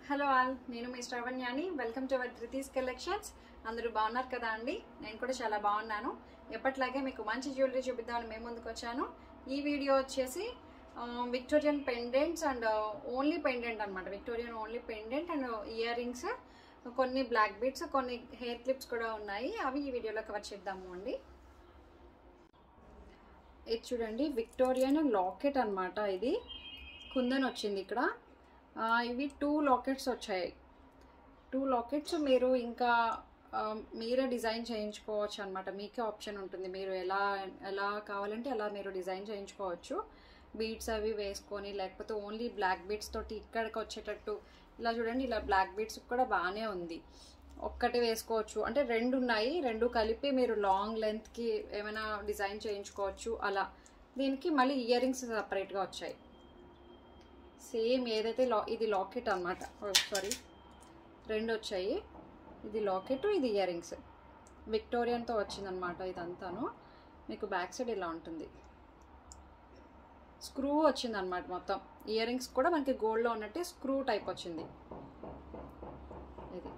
hello all నేను మీ శ్రవణ్యాని welcome to our Dhruti's collections అందరూ బాగున్నారు కదా అండి నేను కూడా చాలా బాగున్నాను ఎప్పట్లాగే మీకు మంచి జ్యువెలరీ చూపిద్దామని మేము ముందుకు వచ్చాను ఈ వీడియో వచ్చేసి Victorian pendants and only pendant అనమాట Victorian only pendant and earrings కొన్ని బ్లాక్ బీట్స్ కొన్ని హెయిర్ క్లిప్స్ కూడా ఉన్నాయి అవి ఈ వీడియోలో కవర్ చేద్దాము అండి ఇది చూడండి విక్టోరియన్ లాకెట్ అన్నమాట ఇది కుందన్ వచ్చింది ఇక్కడ ఆ, ఇవి టూ లాకెట్స్ వచ్చాయి టూ లాకెట్స్ మీరు ఇంకా ఆ, మీరే డిజైన్ చేయించుకోవచ్చు అనమాట మీకే ఆప్షన్ ఉంటుంది మీరు ఎలా ఎలా కావాలంటే అలా మీరు డిజైన్ చేయించుకోవచ్చు బీడ్స్ అవి వేసుకొని లేకపోతే ఓన్లీ బ్లాక్ బీడ్స్ తోటి ఇక్కడికి వచ్చేటట్టు ఇలా చూడండి ఇలా బ్లాక్ బీడ్స్ కూడా బాగానే ఉంది ఒక్కటి వేసుకోవచ్చు అంటే రెండు ఉన్నాయి రెండు కలిపి మీరు లాంగ్ లెంత్కి ఏమైనా డిజైన్ చేయించుకోవచ్చు అలా దీనికి మళ్ళీ ఇయర్ రింగ్స్ సపరేట్గా వచ్చాయి సేమ్ ఏదైతే లా ఇది లాకెట్ అనమాట సారీ రెండు వచ్చాయి ఇది లాకెట్ ఇది ఇయర్ రింగ్స్ విక్టోరియన్తో వచ్చిందనమాట ఇదంతాను మీకు బ్యాక్ సైడ్ ఇలా ఉంటుంది స్క్రూ వచ్చిందనమాట మొత్తం ఇయర్ రింగ్స్ కూడా మనకి గోల్డ్లో ఉన్నట్టే స్క్రూ టైప్ వచ్చింది ఇది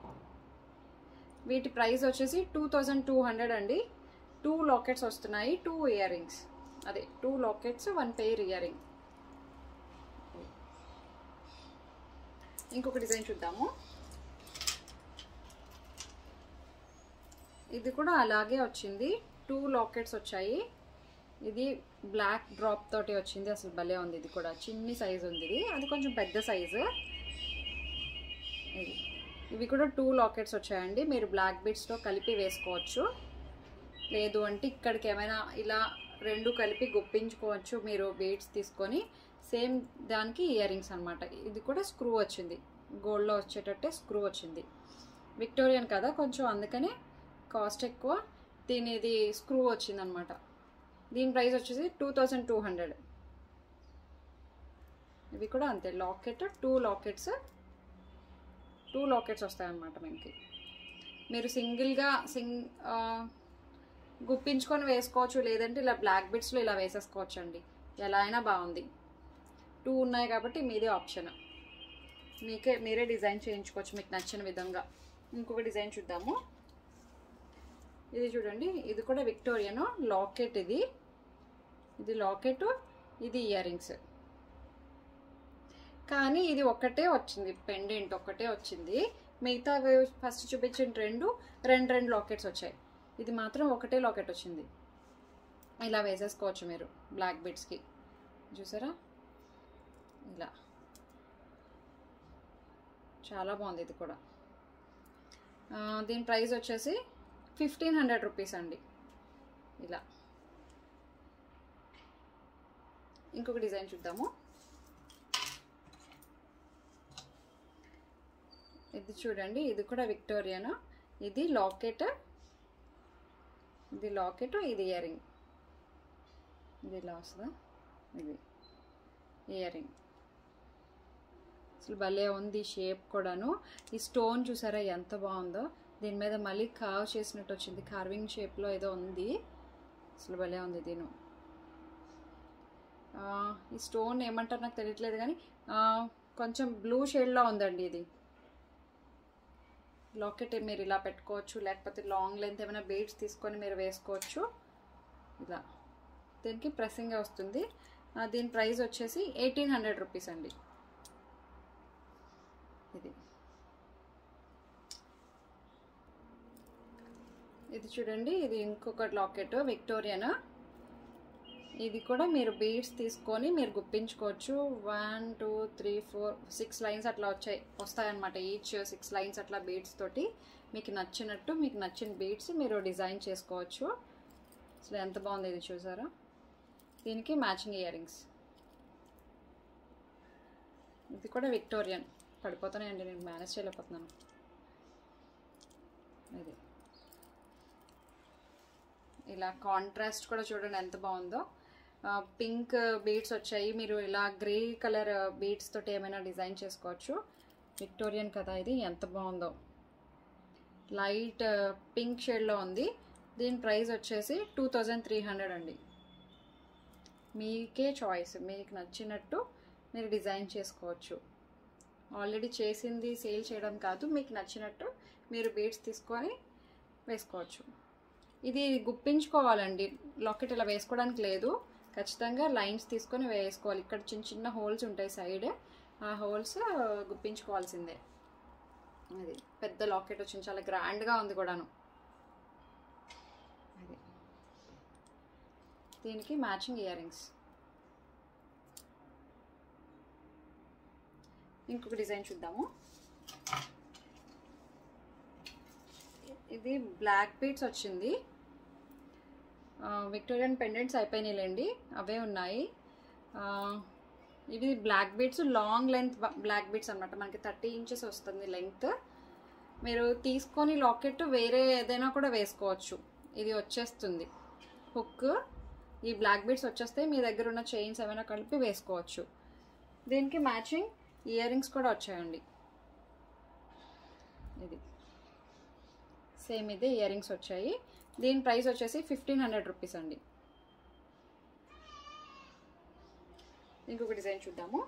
వీటి ప్రైస్ వచ్చేసి టూ థౌజండ్ టూ హండ్రెడ్ అండి టూ లాకెట్స్ వస్తున్నాయి టూ ఇయర్ రింగ్స్ అదే two lockets one pair earrings ఇంకొక డిజైన్ చూద్దాము ఇది కూడా అలాగే వచ్చింది టూ లాకెట్స్ వచ్చాయి ఇది బ్లాక్ డ్రాప్ తోటి వచ్చింది అసలు భలే ఉంది ఇది కూడా చిన్ని సైజు ఉంది ఇది అది కొంచెం పెద్ద సైజు ఇది ఇవి కూడా టూ లాకెట్స్ వచ్చాయండి మీరు బ్లాక్ బీడ్స్తో కలిపి వేసుకోవచ్చు లేదు అంటే ఇక్కడికి ఏమైనా ఇలా రెండు కలిపి గుప్పించుకోవచ్చు మీరు బీడ్స్ తీసుకొని సేమ్ దానికి ఇయర్ రింగ్స్ అనమాట ఇది కూడా స్క్రూ వచ్చింది గోల్డ్లో వచ్చేటట్టే స్క్రూ వచ్చింది విక్టోరియన్ కదా కొంచెం అందుకనే కాస్ట్ ఎక్కువ దీని ఇది స్క్రూ వచ్చిందనమాట దీని ప్రైస్ వచ్చేసి టూ థౌజండ్ టూ హండ్రెడ్ ఇవి కూడా అంతే locket two lockets two lockets వస్తాయన్నమాట మనకి మీరు సింగిల్గా సింగ్ గుప్పించుకొని వేసుకోవచ్చు లేదంటే ఇలా బ్లాక్ బిట్స్లో ఇలా వేసేసుకోవచ్చు అండి ఎలా అయినా బాగుంది టూ ఉన్నాయి కాబట్టి మీదే ఆప్షన్ మీకే మీరే డిజైన్ చేయించుకోవచ్చు మీకు నచ్చిన విధంగా ఇంకొక డిజైన్ చూద్దాము ఇది చూడండి ఇది కూడా విక్టోరియన్ లాకెట్ ఇది ఇది లాకెట్ ఇది ఇయర్ రింగ్స్ కానీ ఇది ఒక్కటే వచ్చింది పెండెంట్ ఒక్కటే వచ్చింది మిగతా ఫస్ట్ చూపించిన రెండు రెండు రెండు లాకెట్స్ వచ్చాయి ఇది మాత్రం ఒకటే లాకెట్ వచ్చింది ఇలా వేసేసుకోవచ్చు మీరు బ్లాక్ బిడ్స్కి చూసారా ఇలా చాలా బాగుంది ఇది కూడా ఆ, దీని ప్రైస్ వచ్చేసి ఫిఫ్టీన్ హండ్రెడ్ రూపీస్ అండి ఇలా ఇంకొక డిజైన్ చూద్దాము ఇది చూడండి ఇది కూడా విక్టోరియన్ ఇది లాకెట్ ఇది లాకెట్ ఇది ఇయర్ రింగ్ ఇది ఇలా వస్తుందా ఇది ఇయర్ రింగ్ అసలు భలే ఉంది షేప్ కూడాను ఈ స్టోన్ చూసారా ఎంత బాగుందో దీని మీద మళ్ళీ కావ్ చేసినట్టు వచ్చింది కార్వింగ్ షేప్లో ఏదో ఉంది అసలు భలే ఉంది దీని ఆ, ఈ స్టోన్ ఏమంటారు నాకు తెలియట్లేదు కానీ ఆ, కొంచెం బ్లూ షేడ్లో ఉందండి ఇది లాకెట్ మీరు ఇలా పెట్టుకోవచ్చు లేకపోతే లాంగ్ లెంత్ ఏమైనా బీడ్స్ తీసుకొని మీరు వేసుకోవచ్చు ఇలా దీనికి ప్రెస్సింగ్ వస్తుంది ఆ, దీని ప్రైస్ వచ్చేసి ఎయిటీన్ హండ్రెడ్ రూపీస్ అండి ఇది ఇది చూడండి ఇది ఇంకొక లాకెట్ విక్టోరియన్ ఇది కూడా మీరు బీడ్స్ తీసుకొని మీరు గుప్పించుకోవచ్చు one two three four six lines అట్లా వచ్చాయి వస్తాయన్నమాట ఈచ్ సిక్స్ లైన్స్ అట్లా బీడ్స్ తోటి మీకు నచ్చినట్టు మీకు నచ్చిన బీడ్స్ మీరు డిజైన్ చేసుకోవచ్చు అసలు ఎంత బాగుంది ఇది చూసారా దీనికి మ్యాచింగ్ ఇయర్ రింగ్స్ ఇది కూడా విక్టోరియన్ పడిపోతానండి నేను మేనేజ్ చేయలేకపోతున్నాను ఇది ఇలా కాంట్రాస్ట్ కూడా చూడండి ఎంత బాగుందో పింక్ బీడ్స్ వచ్చాయి మీరు ఇలా గ్రే కలర్ బీడ్స్ తోటి ఏమైనా డిజైన్ చేసుకోవచ్చు విక్టోరియన్ కదా ఇది ఎంత బాగుందో లైట్ పింక్ షేడ్లో ఉంది దీని ప్రైస్ వచ్చేసి టూ థౌజండ్ త్రీ హండ్రెడ్ అండి మీకే చాయిస్ మీకు నచ్చినట్టు మీరు డిజైన్ చేసుకోవచ్చు ఆల్రెడీ చేసింది సేల్ చేయడం కాదు మీకు నచ్చినట్టు మీరు బీడ్స్ తీసుకొని వేసుకోవచ్చు ఇది గుప్పించుకోవాలండి లాకెట్ ఇలా వేసుకోవడానికి లేదు ఖచ్చితంగా లైన్స్ తీసుకొని వేసుకోవాలి ఇక్కడ చిన్న చిన్న హోల్స్ ఉంటాయి సైడ్ ఆ హోల్స్ గుప్పించుకోవాల్సిందే అది పెద్ద లాకెట్ వచ్చింది చాలా గ్రాండ్గా ఉంది కూడాను అది దీనికి మ్యాచింగ్ ఇయర్ రింగ్స్ ఇంకొక డిజైన్ చూద్దాము ఇది బ్లాక్ బీట్స్ వచ్చింది విక్టోరియన్ పెండెంట్స్ అయిపోయినాయిలేండి అవే ఉన్నాయి ఇది black beads long length black beads అనమాట మనకి థర్టీ ఇంచెస్ వస్తుంది లెంగ్త్ మీరు తీసుకొని లాకెట్ వేరే ఏదైనా కూడా వేసుకోవచ్చు ఇది వచ్చేస్తుంది హుక్ ఈ బ్లాక్ బీట్స్ వచ్చేస్తే మీ దగ్గర ఉన్న చైన్స్ ఏమైనా కలిపి వేసుకోవచ్చు దీనికి మ్యాచింగ్ ఇయర్ రింగ్స్ కూడా వచ్చాయండి ఇది సేమ్ ఇదే ఇయర్ రింగ్స్ వచ్చాయి దీని ప్రైస్ వచ్చేసి ఫిఫ్టీన్ హండ్రెడ్ రూపీస్ అండి ఇంకొక డిజైన్ చూద్దాము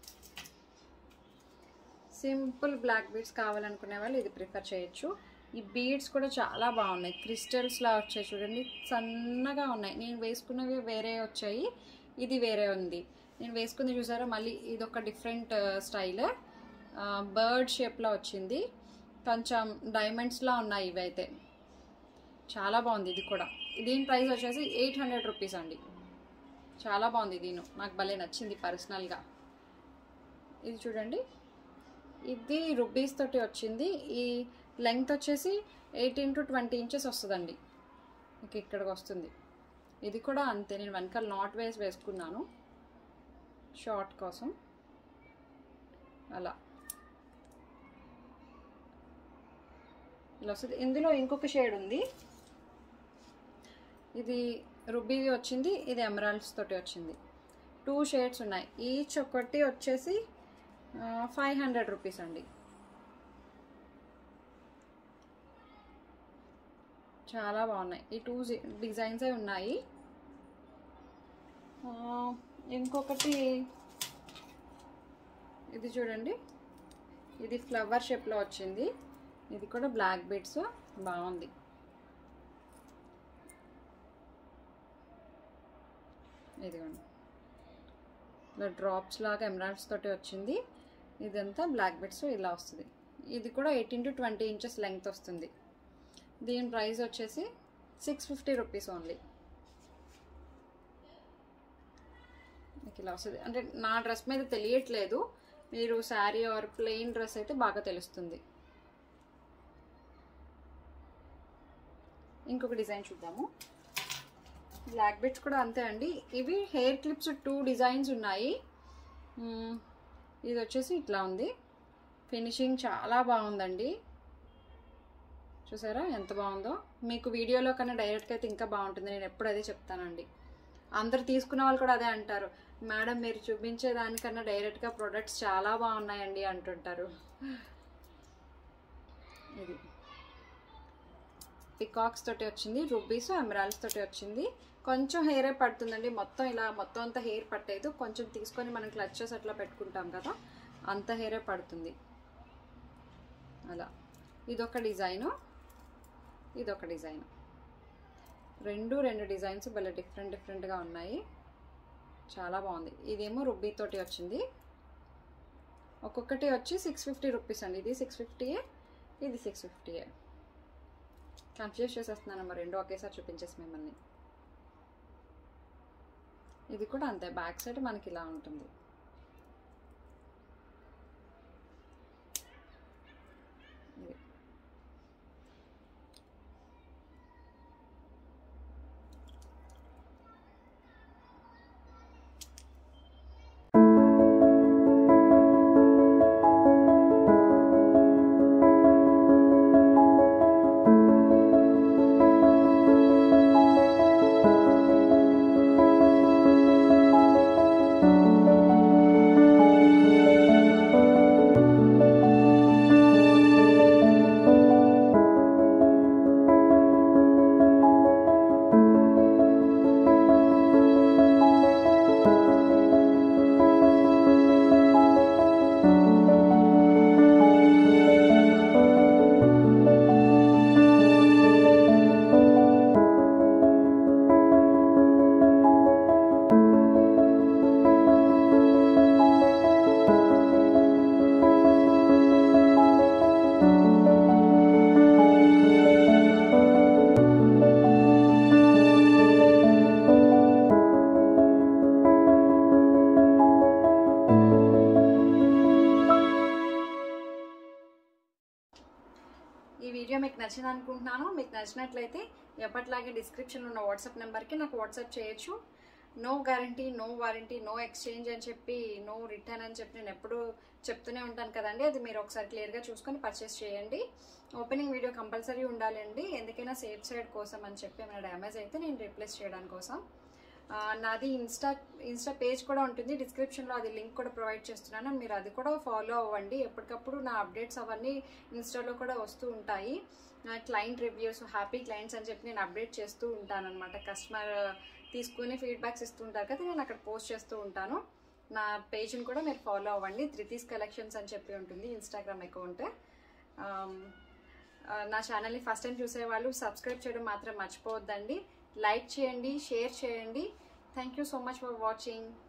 సింపుల్ బ్లాక్ బీడ్స్ కావాలనుకునే వాళ్ళు ఇది ప్రిఫర్ చేయొచ్చు ఈ బీడ్స్ కూడా చాలా బాగున్నాయి క్రిస్టల్స్లా వచ్చాయి చూడండి సన్నగా ఉన్నాయి నేను వేసుకున్నవి వేరే వచ్చాయి ఇది వేరే ఉంది నేను వేసుకుంది చూసారా మళ్ళీ ఇది ఒక డిఫరెంట్ స్టైల్ బర్డ్ షేప్లో వచ్చింది కొంచెం డైమండ్స్లా ఉన్నాయి ఇవైతే చాలా బాగుంది ఇది కూడా దీని ప్రైస్ వచ్చేసి ఎయిట్ హండ్రెడ్ రూపీస్ అండి చాలా బాగుంది దీని నాకు భలే నచ్చింది పర్సనల్గా ఇది చూడండి ఇది రుబీస్ తోటి వచ్చింది ఈ లెంగ్త్ వచ్చేసి ఎయిటీన్ టు ట్వంటీ ఇంచెస్ వస్తుందండి మీకు ఇక్కడికి వస్తుంది ఇది కూడా అంతే నేను వెనకాల నాట్ వేసి వేసుకున్నాను షార్ట్ కోసం అలా ఇలా వస్తుంది ఇందులో ఇంకొక షేడ్ ఉంది ఇది రుబీది వచ్చింది ఇది ఎమరాల్డ్స్ తోటి వచ్చింది టూ షేడ్స్ ఉన్నాయి ఈచ్ ఒకటి వచ్చేసి ఫైవ్ హండ్రెడ్ రూపీస్ అండి చాలా బాగున్నాయి ఈ టూ డిజైన్సే ఉన్నాయి ఇంకొకటి ఇది చూడండి ఇది ఫ్లవర్ షేప్లో వచ్చింది ఇది కూడా బ్లాక్ బీడ్స్ బాగుంది ఇదిగోండి ఇలా డ్రాప్స్ లాగా ఎమరాల్డ్స్ తోటి వచ్చింది ఇదంతా బ్లాక్ బీడ్స్ ఇలా వస్తుంది ఇది కూడా eighteen to twenty inches length వస్తుంది దీని ప్రైస్ వచ్చేసి సిక్స్ ఫిఫ్టీ రూపీస్ ఓన్లీ మీకు ఇలా వస్తుంది అంటే నా డ్రెస్ మీద తెలియట్లేదు మీరు శారీ ఆర్ ప్లెయిన్ డ్రెస్ అయితే బాగా తెలుస్తుంది ఇంకొక డిజైన్ చూద్దాము బ్లాక్ బెడ్స్ కూడా అంతే అండి ఇవి హెయిర్ క్లిప్స్ టూ డిజైన్స్ ఉన్నాయి ఇది వచ్చేసి ఇట్లా ఉంది ఫినిషింగ్ చాలా బాగుందండి చూసారా ఎంత బాగుందో మీకు వీడియోలో కన్నా డైరెక్ట్గా అయితే ఇంకా బాగుంటుంది నేను ఎప్పుడు అదే చెప్తానండి అందరు తీసుకున్న వాళ్ళు కూడా అదే అంటారు మేడం మీరు చూపించే దానికన్నా డైరెక్ట్గా ప్రొడక్ట్స్ చాలా బాగున్నాయండి అంటుంటారు ఇది పికాక్స్ తోటి వచ్చింది రూబీస్ ఎమరాల్స్ తోటి వచ్చింది కొంచెం హెయిరే పడుతుందండి మొత్తం ఇలా మొత్తం అంతా హెయిర్ పట్టేదు కొంచెం తీసుకొని మనం క్లచెస్ అట్లా పెట్టుకుంటాం కదా అంత హెయిరే పడుతుంది అలా ఇదొక డిజైను ఇదొక డిజైన్ రెండు రెండు డిజైన్స్ భలే డిఫరెంట్ డిఫరెంట్గా ఉన్నాయి చాలా బాగుంది ఇదేమో రుబ్బీ తోటి వచ్చింది ఒక్కొక్కటి వచ్చి సిక్స్ ఫిఫ్టీ రూపీస్ అండి ఇది సిక్స్ ఫిఫ్టీయే ఇది సిక్స్ ఫిఫ్టీయే కన్ఫ్యూజ్ చేసేస్తున్నాను మరి రెండు ఒకేసారి చూపించేసి మిమ్మల్ని ఇది కూడా అంతే బ్యాక్ సైడ్ మనకి ఇలా ఉంటుంది ఇది వీడియో మీకు నచ్చింది అనుకుంటున్నాను మీకు నచ్చినట్లయితే ఎప్పటిలాగే డిస్క్రిప్షన్లో ఉన్న వాట్సాప్ నెంబర్కి నాకు వాట్సాప్ చేయొచ్చు no guarantee no warranty no exchange అని చెప్పి నో రిటర్న్ అని చెప్పి నేను ఎప్పుడు చెప్తూనే ఉంటాను కదండి అది మీరు ఒకసారి క్లియర్గా చూసుకొని పర్చేస్ చేయండి ఓపెనింగ్ వీడియో కంపల్సరీ ఉండాలండి ఎందుకైనా సేఫ్ సైడ్ కోసం అని చెప్పి ఏమైనా డ్యామేజ్ అయితే నేను రీప్లేస్ చేయడానికి కోసం ఆ, నాది ఇన్స్టా ఇన్స్టా పేజ్ కూడా ఉంటుంది డిస్క్రిప్షన్లో అది లింక్ కూడా ప్రొవైడ్ చేస్తున్నాను మీరు అది కూడా ఫాలో అవ్వండి ఎప్పటికప్పుడు నా అప్డేట్స్ అవన్నీ ఇన్స్టాలో కూడా వస్తూ ఉంటాయి క్లయింట్ రివ్యూస్ హ్యాపీ క్లయింట్స్ అని చెప్పి నేను అప్డేట్ చేస్తూ ఉంటాను అనమాట కస్టమర్ తీసుకుని ఫీడ్బ్యాక్స్ ఇస్తూ ఉంటారు కదా నేను అక్కడ పోస్ట్ చేస్తూ ఉంటాను నా పేజ్ని కూడా మీరు ఫాలో అవ్వండి త్రితీస్ కలెక్షన్స్ అని చెప్పి ఉంటుంది ఇన్స్టాగ్రామ్ అకౌంట్ నా ఛానల్ని ఫస్ట్ టైం చూసే వాళ్ళు సబ్స్క్రైబ్ చేయడం మాత్రం మర్చిపోవద్దండి లైక్ చేయండి షేర్ చేయండి thank you so much for watching